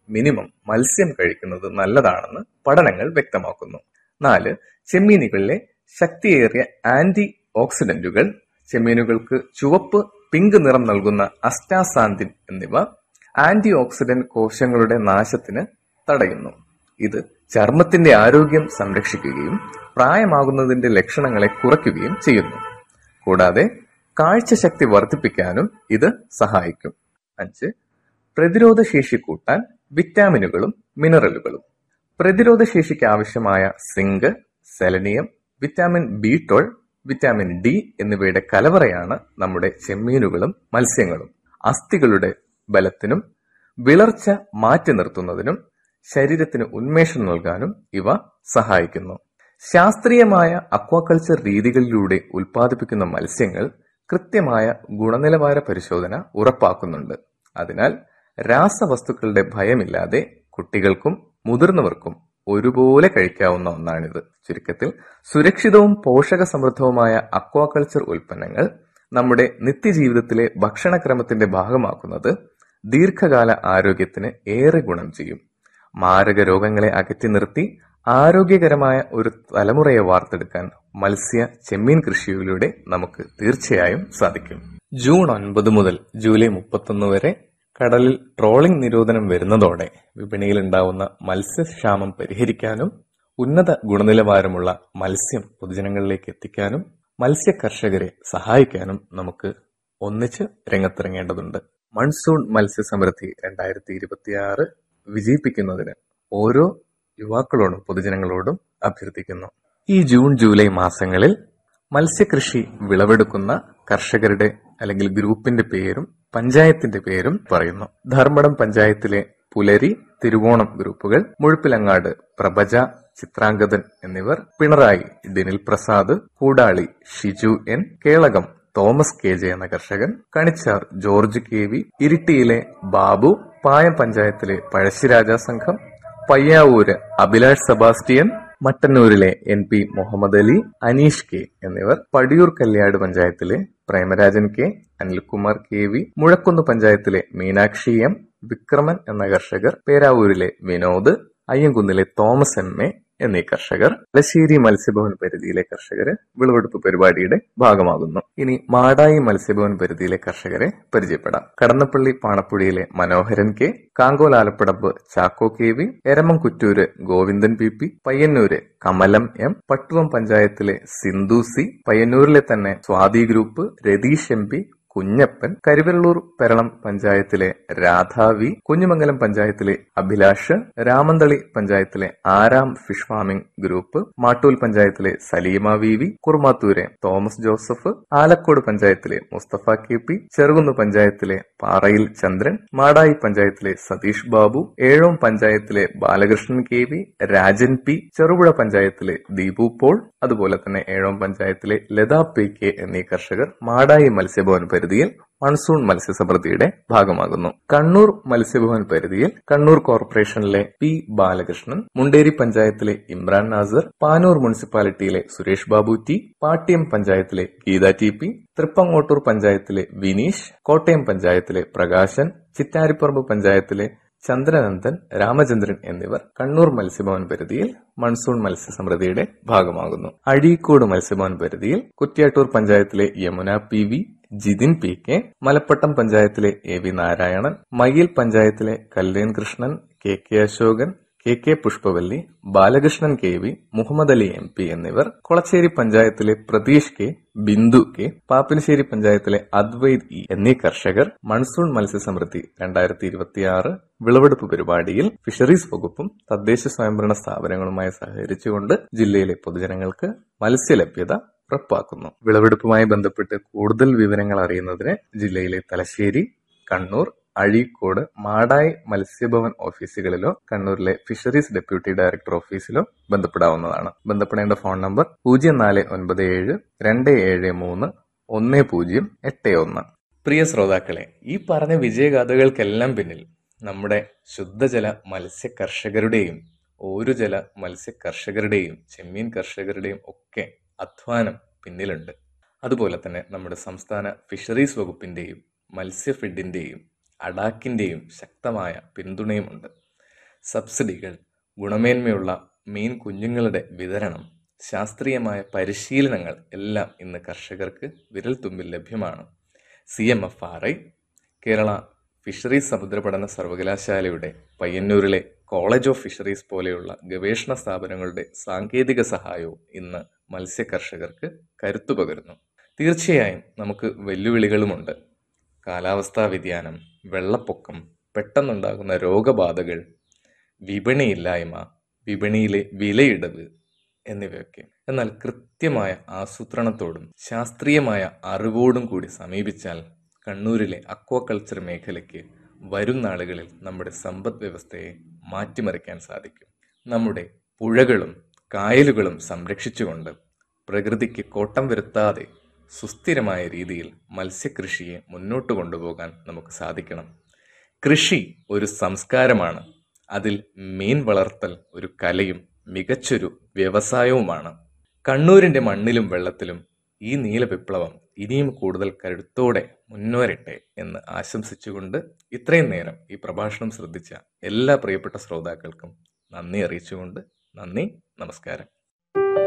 minimum മത്സ്യം കഴിക്കുന്നത് നല്ലതാണെന്ന് പഠനങ്ങൾ വ്യക്തമാക്കുന്നു നാല് ചെമ്മീനുകളിലെ ശക്തിയേറിയ ആന്റി ഓക്സിഡന്റുകൾ ചെമ്മീനുകൾക്ക് ചുവപ്പ് പിങ്ക് നിറം നൽകുന്ന അസ്റ്റാസാന്തിൻ എന്നിവ ആന്റി ഓക്സിഡന്റ് കോശങ്ങളുടെ നാശത്തിന് തടയുന്നു ഇത് ചർമ്മത്തിന്റെ ആരോഗ്യം സംരക്ഷിക്കുകയും പ്രായമാകുന്നതിന്റെ ലക്ഷണങ്ങളെ കുറയ്ക്കുകയും ചെയ്യുന്നു കൂടാതെ കാഴ്ചശക്തി വർദ്ധിപ്പിക്കാനും ഇത് സഹായിക്കും അഞ്ച് പ്രതിരോധ ശേഷി കൂട്ടാൻ വിറ്റാമിനുകളും മിനറലുകളും പ്രതിരോധ ശേഷിക്ക് ആവശ്യമായ zinc selenium vitamin B twelve vitamin D എന്നിവയുടെ കലവറയാണ് നമ്മുടെ ചെമ്മീനുകളും മത്സ്യങ്ങളും അസ്ഥികളുടെ ബലത്തിനും വിളർച്ച മാറ്റി നിർത്തുന്നതിനും ശരീരത്തിന് ഉന്മേഷം നൽകാനും ഇവ സഹായിക്കുന്നു ശാസ്ത്രീയമായ അക്വാകൾച്ചർ രീതികളിലൂടെ ഉൽപ്പാദിപ്പിക്കുന്ന മത്സ്യങ്ങൾ കൃത്യമായ ഗുണനിലവാര പരിശോധന ഉറപ്പാക്കുന്നുണ്ട് അതിനാൽ രാസവസ്തുക്കളുടെ ഭയമില്ലാതെ കുട്ടികൾക്കും മുതിർന്നവർക്കും ഒരുപോലെ കഴിക്കാവുന്ന ഒന്നാണിത് ചുരുക്കത്തിൽ സുരക്ഷിതവും പോഷക സമൃദ്ധവുമായ അക്വാകൾച്ചർ ഉൽപ്പന്നങ്ങൾ നമ്മുടെ നിത്യജീവിതത്തിലെ ഭക്ഷണക്രമത്തിന്റെ ഭാഗമാക്കുന്നത് ദീർഘകാല ആരോഗ്യത്തിന് ഏറെ ഗുണം ചെയ്യും മാരക രോഗങ്ങളെ അകറ്റി നിർത്തി ആരോഗ്യകരമായ ഒരു തലമുറയെ വാർത്തെടുക്കാൻ മത്സ്യ ചെമ്മീൻ കൃഷിയിലൂടെ നമുക്ക് തീർച്ചയായും സാധിക്കും ജൂൺ ഒൻപത് മുതൽ ജൂലൈ മുപ്പത്തൊന്ന് വരെ കടലിൽ ട്രോളിംഗ് നിരോധനം വരുന്നതോടെ വിപണിയിൽ ഉണ്ടാവുന്ന മത്സ്യക്ഷാമം പരിഹരിക്കാനും ഉന്നത ഗുണനിലവാരമുള്ള മത്സ്യം പൊതുജനങ്ങളിലേക്ക് എത്തിക്കാനും മത്സ്യ കർഷകരെ സഹായിക്കാനും നമുക്ക് ഒന്നിച്ച് രംഗത്തിറങ്ങേണ്ടതുണ്ട് മൺസൂൺ മത്സ്യസമൃദ്ധി രണ്ടായിരത്തി ഇരുപത്തിയാറ് വിജയിപ്പിക്കുന്നതിന് ഓരോ യുവാക്കളോടും പൊതുജനങ്ങളോടും അഭ്യർത്ഥിക്കുന്നു ഈ ജൂൺ ജൂലൈ മാസങ്ങളിൽ മത്സ്യകൃഷി വിളവെടുക്കുന്ന കർഷകരുടെ അല്ലെങ്കിൽ ഗ്രൂപ്പിന്റെ പേരും പഞ്ചായത്തിന്റെ പേരും പറയുന്നു ധർമ്മടം പഞ്ചായത്തിലെ പുലരി തിരുവോണം ഗ്രൂപ്പുകൾ മുഴുപ്പിലങ്ങാട് പ്രഭജ ചിത്രാംഗതൻ എന്നിവർ Pinarayi Dinil Prasad Koodali Shiju N Kelakam Thomas K J എന്ന കർഷകൻ കണിച്ചാർ ജോർജ് കെ വി ഇരിട്ടിയിലെ ബാബു പായം പഞ്ചായത്തിലെ പഴശ്ശിരാജ സംഘം പയ്യാവൂര് അഭിലാഷ് സെബാസ്റ്റ്യൻ മട്ടന്നൂരിലെ N P Muhammad Ali Aneesh K എന്നിവർ പടിയൂർ കല്യാട് പഞ്ചായത്തിലെ Premarajan K Anilkumar K V Muzhakkunnu പഞ്ചായത്തിലെ മീനാക്ഷി എം വിക്രമൻ എന്ന കർഷകർ പേരാവൂരിലെ വിനോദ് അയ്യൻകുന്നിലെ തോമസ് എം എ എന്നീ കർഷകർ തലശ്ശേരി മത്സ്യഭവൻ പരിധിയിലെ കർഷകര് വിളവെടുപ്പ് പരിപാടിയുടെ ഭാഗമാകുന്നു ഇനി മാടായി മത്സ്യഭവൻ പരിധിയിലെ കർഷകരെ പരിചയപ്പെടാം കടന്നപ്പള്ളി പാണപ്പുഴയിലെ Manoharan K Kankol Alapadamba Chacko K V Eramamkuttoor Govindan P P Payyanur Kamalam M Pattuvam പഞ്ചായത്തിലെ സിന്ധു സി പയ്യന്നൂരിലെ തന്നെ Swathi group Ratheesh M P Kunhappan Karuvalloor Peralam പഞ്ചായത്തിലെ രാധാ വി കുഞ്ഞുമംഗലം പഞ്ചായത്തിലെ അഭിലാഷ് രാമന്തളി പഞ്ചായത്തിലെ Aram fish farming group Mattool പഞ്ചായത്തിലെ സലീമ വി വി കുറുമാത്തൂരെ തോമസ് ജോസഫ് ആലക്കോട് പഞ്ചായത്തിലെ മുസ്തഫ കെ പി ചെറുകുന്ന് പഞ്ചായത്തിലെ പാറയിൽ ചന്ദ്രൻ മാടായി പഞ്ചായത്തിലെ സതീഷ് ബാബു ഏഴോം പഞ്ചായത്തിലെ Balakrishnan K V Rajan P Cherupuzha പഞ്ചായത്തിലെ ദീപു പോൾ അതുപോലെ തന്നെ ഏഴോം പഞ്ചായത്തിലെ ലതാ പി കെ എന്നീ കർഷകർ മാടായി മത്സ്യഭവൻ പരിധിയിൽ മൺസൂൺ മത്സ്യസമൃദ്ധിയുടെ ഭാഗമാകുന്നു കണ്ണൂർ മത്സ്യഭവൻ പരിധിയിൽ കണ്ണൂർ കോർപ്പറേഷനിലെ പി ബാലകൃഷ്ണൻ മുണ്ടേരി പഞ്ചായത്തിലെ ഇമ്രാൻ നാസർ പാനൂർ മുനിസിപ്പാലിറ്റിയിലെ സുരേഷ് ബാബു ടി പാട്യം പഞ്ചായത്തിലെ ഗീത ടി പി തൃപ്പങ്ങോട്ടൂർ പഞ്ചായത്തിലെ വിനീഷ് കോട്ടയം പഞ്ചായത്തിലെ പ്രകാശൻ ചിറ്റാരിപ്പറമ്പ് പഞ്ചായത്തിലെ ചന്ദ്രനന്ദൻ രാമചന്ദ്രൻ എന്നിവർ കണ്ണൂർ മത്സ്യഭവൻ പരിധിയിൽ മൺസൂൺ മത്സ്യസമൃദ്ധിയുടെ ഭാഗമാകുന്നു അഴീക്കോട് മത്സ്യഭവൻ പരിധിയിൽ കുറ്റ്യാട്ടൂർ പഞ്ചായത്തിലെ Yamuna P V Jithin P K Malappattam പഞ്ചായത്തിലെ എ വി നാരായണൻ മയ്യിൽ പഞ്ചായത്തിലെ Kallen Krishnan K K Ashokan K K Pushpavalli Balakrishnan K V Muhammad Ali M P എന്നിവർ കൊളച്ചേരി പഞ്ചായത്തിലെ പ്രതീഷ് കെ ബിന്ദു കെ പാപ്പിനിശ്ശേരി പഞ്ചായത്തിലെ അദ്വൈത് ഇ എന്നീ കർഷകർ മൺസൂൺ മത്സ്യസമൃദ്ധി രണ്ടായിരത്തി ഇരുപത്തിയാറ് വിളവെടുപ്പ് പരിപാടിയിൽ ഫിഷറീസ് വകുപ്പും തദ്ദേശ സ്വയംഭരണ സ്ഥാപനങ്ങളുമായി സഹകരിച്ചുകൊണ്ട് ജില്ലയിലെ പൊതുജനങ്ങൾക്ക് മത്സ്യലഭ്യത ഉറപ്പാക്കുന്നു വിളവെടുപ്പുമായി ബന്ധപ്പെട്ട് കൂടുതൽ വിവരങ്ങൾ അറിയുന്നതിന് ജില്ലയിലെ തലശ്ശേരി കണ്ണൂർ അഴീക്കോട് മാടായി മത്സ്യഭവൻ ഓഫീസുകളിലോ കണ്ണൂരിലെ ഫിഷറീസ് ഡെപ്യൂട്ടി ഡയറക്ടർ ഓഫീസിലോ ബന്ധപ്പെടാവുന്നതാണ് ബന്ധപ്പെടേണ്ട ഫോൺ നമ്പർ പൂജ്യം നാല് ഒൻപത് ഏഴ് രണ്ട് ഏഴ് മൂന്ന് ഒന്ന് പൂജ്യം എട്ട് ഒന്ന് പ്രിയ ശ്രോതാക്കളെ ഈ പറഞ്ഞ വിജയഗാഥകൾക്കെല്ലാം പിന്നിൽ നമ്മുടെ ശുദ്ധജല മത്സ്യ കർഷകരുടെയും ഓരുജല മത്സ്യ കർഷകരുടെയും ചെമ്മീൻ കർഷകരുടെയും ഒക്കെ അധ്വാനം പിന്നിലുണ്ട് അതുപോലെ തന്നെ നമ്മുടെ സംസ്ഥാന ഫിഷറീസ് വകുപ്പിന്റെയും മത്സ്യഫെഡിന്റെയും അഡാക്കിന്റെയും ശക്തമായ പിന്തുണയുമുണ്ട് സബ്സിഡികൾ ഗുണമേന്മയുള്ള മീൻ കുഞ്ഞുങ്ങളുടെ വിതരണം ശാസ്ത്രീയമായ പരിശീലനങ്ങൾ എല്ലാം ഇന്ന് കർഷകർക്ക് വിരൽത്തുമ്പിൽ ലഭ്യമാണ് C M F R I Kerala fisheries സമുദ്രപഠന സർവകലാശാലയുടെ പയ്യന്നൂരിലെ കോളേജ് ഓഫ് ഫിഷറീസ് പോലെയുള്ള ഗവേഷണ സ്ഥാപനങ്ങളുടെ സാങ്കേതിക സഹായവും ഇന്ന് മത്സ്യ കർഷകർക്ക് കരുത്തു പകരുന്നു തീർച്ചയായും നമുക്ക് വെല്ലുവിളികളുമുണ്ട് കാലാവസ്ഥാ വ്യതിയാനം വെള്ളപ്പൊക്കം പെട്ടെന്നുണ്ടാകുന്ന രോഗബാധകൾ വിപണിയില്ലായ്മ വിപണിയിലെ വിലയിടവ് എന്നിവയൊക്കെ എന്നാൽ കൃത്യമായ ആസൂത്രണത്തോടും ശാസ്ത്രീയമായ അറിവോടും കൂടി സമീപിച്ചാൽ കണ്ണൂരിലെ അക്വാകൾച്ചർ മേഖലയ്ക്ക് വരും നാളുകളിൽ നമ്മുടെ സമ്പദ് വ്യവസ്ഥയെ മാറ്റിമറിക്കാൻ സാധിക്കും നമ്മുടെ പുഴകളും കായലുകളും സംരക്ഷിച്ചുകൊണ്ട് പ്രകൃതിക്ക് കോട്ടം വരുത്താതെ സുസ്ഥിരമായ രീതിയിൽ മത്സ്യകൃഷിയെ മുന്നോട്ട് കൊണ്ടുപോകാൻ നമുക്ക് സാധിക്കണം കൃഷി ഒരു സംസ്കാരമാണ് അതിൽ മീൻ വളർത്തൽ ഒരു കലയും മികച്ചൊരു വ്യവസായവുമാണ് കണ്ണൂരിന്റെ മണ്ണിലും വെള്ളത്തിലും ഈ നീല വിപ്ലവം ഇനിയും കൂടുതൽ കരുത്തോടെ മുന്നേറട്ടെ എന്ന് ആശംസിച്ചുകൊണ്ട് ഇത്രയും നേരം ഈ പ്രഭാഷണം ശ്രദ്ധിച്ച എല്ലാ പ്രിയപ്പെട്ട ശ്രോതാക്കൾക്കും നന്ദി അറിയിച്ചുകൊണ്ട് നന്ദി നമസ്കാരം